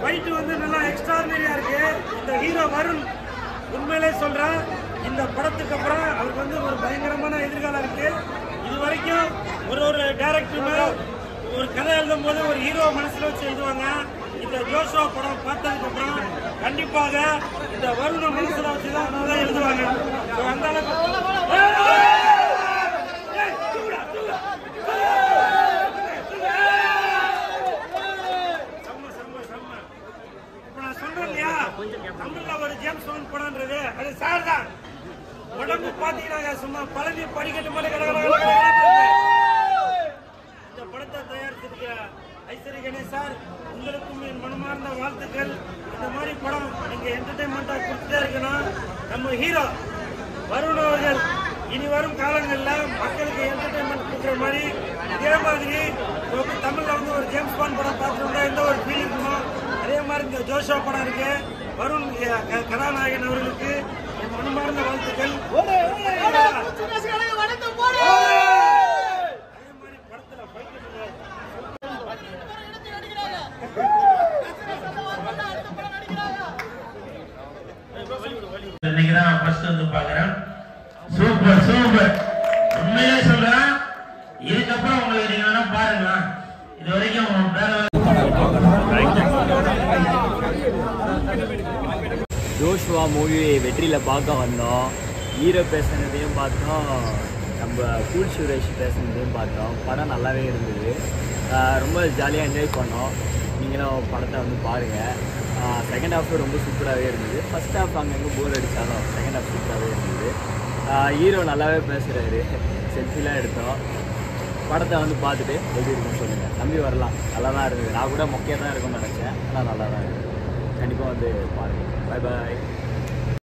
Fight வந்து நல்லா எக்ஸ்ட்ராடினரியா இருக்கு இந்த ஹீரோ வருண் உண்மையிலே சொல்றேன் இந்த படத்துக்கு அப்புறம் அவருக்கு வந்து ஒரு பயங்கரமான எதிர்காலம் இருக்கு இது வரைக்கும் ஒரு ஒரு டேரக்டருமே ஒரு கதை எழுதும் போது ஒரு ஹீரோ மனசுல வச்சு எழுதுவாங்க இந்த ஜோஷுவா படம் பார்த்ததுக்கு அப்புறம் கண்டிப்பாக இந்த வருண மனசுல வச்சு தான் கதை எழுதுவாங்க So, அந்த அளவுக்கு ஏய், தூக்குடா, தூக்கு. செம்ம, செம்ம, செம்ம. இப்ப நான் சொல்றேன் இல்லையா தமிழ்ல ஒரு ஜேம்ஸ் பாண்ட் படம்ன்றது அது சார் தான் உடம்பு பாத்தீங்கன்னா சும்மா பழனி படிக்கட்டு மாதிரி கட கட கட கட கடன்னு இருக்கு. இந்த படத்தை தயாரிச்சிருக்க ஐஸ்வரி கணேஷ் சார் உங்களுக்கும் என் மனமார்ந்த வாழ்த்துக்கள் இந்த மாதிரி படம் நீங்க என்டர்டைன்மெண்டா கொடுத்துட்டே இருக்கணும் நம்ம ஹீரோ வருண் அவர்கள் இனி வரும் காலங்களில் மக்களுக்கு என்டர்டைன்மெண்ட் கொடுக்குற மாதிரி இதே மாதிரி இப்ப வந்து தமிழ்ல வந்து ஒரு ஜேம்ஸ் பாண்ட் படம் பார்த்துருந்தா எந்த ஒரு ஃபீல் இருக்குமோ அதே மாதிரி இந்த ஜோஷா படம் இருக்கு வருண் அஹ், க- கதாநாயகன் அவர்களுக்கு என் மனமார்ந்த வாழ்த்துக்கள் அதே மாதிரி படத்துல fight இருக்கு. இன்னைக்கு தான் ஃபர்ஸ்ட் வந்து பார்க்குறேன் சூப்பர் சூப்பர் உண்மையிலே சொல்றேன் இதுக்கப்புறம் உங்களுக்கு நீங்க வேணா பாருங்க இது வரைக்கும் வேற ஜோஷுவா மூவி வெற்றியில் பார்க்க வந்தோம் ஹீரோ பேசுனதையும் பார்த்தோம் நம்ம கூல் சுரேஷ் பேசுனதையும் பார்த்தோம் படம் நல்லாவே இருந்தது ஆஹ் ரொம்ப ஜாலியாக என்ஜாய் பண்ணோம் நீங்களும் படத்தை வந்து பாருங்கள் செகண்ட் ஹாஃப் ரொம்ப சூப்பராகவே இருந்தது ஃபர்ஸ்ட் ஹாஃப் அங்கங்கே போர் அடித்தாலும் செகண்ட் ஹாஃப் சூப்பராகவே இருந்தது ஹீரோ நல்லாவே பேசுகிறாரு செல்ஃபிலாம் எடுத்தோம் படத்தை வந்து பார்த்துட்டு எப்படி இருக்குன்னு சொல்லுங்கள் நம்பி வரலாம் நல்லா தான் இருந்தது நான் கூட மொக்கையாக தான் இருக்கும்னு நினச்சேன் ஆனால் நல்லா தான் இருக்குது கண்டிப்பாக வந்து பாருங்கள் பை பாய்